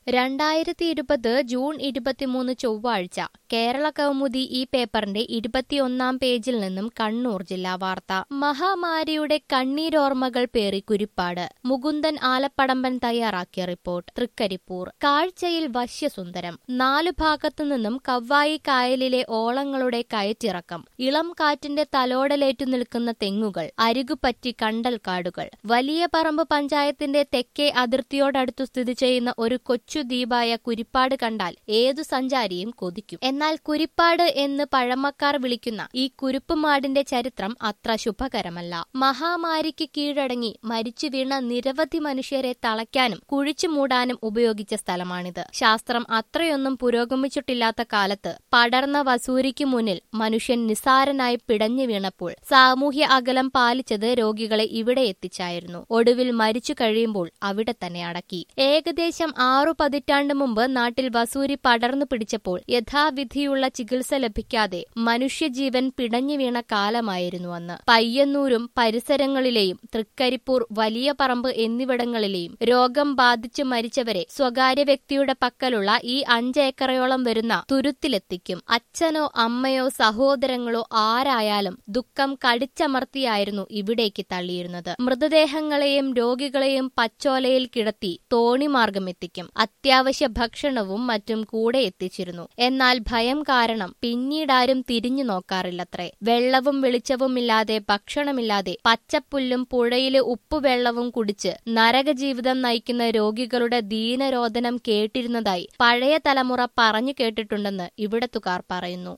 രണ്ടായിരത്തി ഇരുപത് ജൂൺ ഇരുപത്തിമൂന്ന് ചൊവ്വാഴ്ച കേരള കൗമുദി ഈ പേപ്പറിന്റെ ഇരുപത്തിയൊന്നാം പേജിൽ നിന്നും കണ്ണൂർ ജില്ലാ വാർത്ത മഹാമാരിയുടെ കണ്ണീരോർമ്മകൾ പേറി കുരിപ്പാട് മുകുന്ദൻ ആലപ്പടമ്പൻ തയ്യാറാക്കിയ റിപ്പോർട്ട് തൃക്കരിപ്പൂർ കാഴ്ചയിൽ വശ്യസുന്ദരം നാലു ഭാഗത്തു നിന്നും കവ്വായി കായലിലെ ഓളങ്ങളുടെ കയറ്റിറക്കം ഇളം കാറ്റിന്റെ തലോടലേറ്റു നിൽക്കുന്ന തെങ്ങുകൾ അരികുപറ്റി കണ്ടൽക്കാടുകൾ വലിയ പറമ്പ് പഞ്ചായത്തിന്റെ തെക്കേ അതിർത്തിയോടടുത്തു സ്ഥിതി ചെയ്യുന്ന ഒരു കൊച്ചു ദ്വീപായ കുരിപ്പാട് കണ്ടാൽ ഏതു സഞ്ചാരിയും കൊതിക്കും എന്നാൽ കുരിപ്പാട് എന്ന് പഴമക്കാർ വിളിക്കുന്ന ഈ കുരുപ്പുമാടിന്റെ ചരിത്രം അത്ര ശുഭകരമല്ല മഹാമാരിക്ക് കീഴടങ്ങി മരിച്ചു വീണ നിരവധി മനുഷ്യരെ തളയ്ക്കാനും കുഴിച്ചു മൂടാനും ഉപയോഗിച്ച സ്ഥലമാണിത് ശാസ്ത്രം അത്രയൊന്നും പുരോഗമിച്ചിട്ടില്ലാത്ത കാലത്ത് പടർന്ന വസൂരിക്കു മുന്നിൽ മനുഷ്യൻ നിസാരനായി പിടഞ്ഞു വീണപ്പോൾ സാമൂഹ്യ അകലം പാലിച്ചത് രോഗികളെ ഇവിടെ എത്തിച്ചായിരുന്നു ഒടുവിൽ മരിച്ചു കഴിയുമ്പോൾ അവിടെ തന്നെ അടക്കി ഏകദേശം ആറു പതിറ്റാണ്ട് മുമ്പ് നാട്ടിൽ വസൂരി പടർന്നു പിടിച്ചപ്പോൾ യഥാവിധിയുള്ള ചികിത്സ ലഭിക്കാതെ മനുഷ്യജീവൻ പിടഞ്ഞു വീണ കാലമായിരുന്നു അന്ന് പയ്യന്നൂരും പരിസരങ്ങളിലെയും തൃക്കരിപ്പൂർ വലിയ പറമ്പ് എന്നിവിടങ്ങളിലെയും രോഗം ബാധിച്ചു മരിച്ചവരെ സ്വകാര്യ വ്യക്തിയുടെ പക്കലുള്ള ഈ അഞ്ചേക്കറയോളം വരുന്ന തുരുത്തിലെത്തിക്കും അച്ഛനോ അമ്മയോ സഹോദരങ്ങളോ ആരായാലും ദുഃഖം കടിച്ചമർത്തിയായിരുന്നു ഇവിടേക്ക് തള്ളിയിരുന്നത് മൃതദേഹങ്ങളെയും രോഗികളെയും പച്ചോലയിൽ കിടത്തി തോണിമാർഗം എത്തിക്കും അത്യാവശ്യ ഭക്ഷണവും മറ്റും കൂടെ എത്തിച്ചിരുന്നു എന്നാൽ ഭയം കാരണം പിന്നീടാരും തിരിഞ്ഞു നോക്കാറില്ലത്രേ വെള്ളവും വെളിച്ചവുമില്ലാതെ ഭക്ഷണമില്ലാതെ പച്ചപ്പുല്ലും പുഴയിലെ ഉപ്പുവെള്ളവും കുടിച്ച് നരകജീവിതം നയിക്കുന്ന രോഗികളുടെ ദീനരോധനം കേട്ടിരുന്നതായി പഴയ തലമുറ പറഞ്ഞു കേട്ടിട്ടുണ്ടെന്ന് ഇവിടത്തുകാർ പറയുന്നു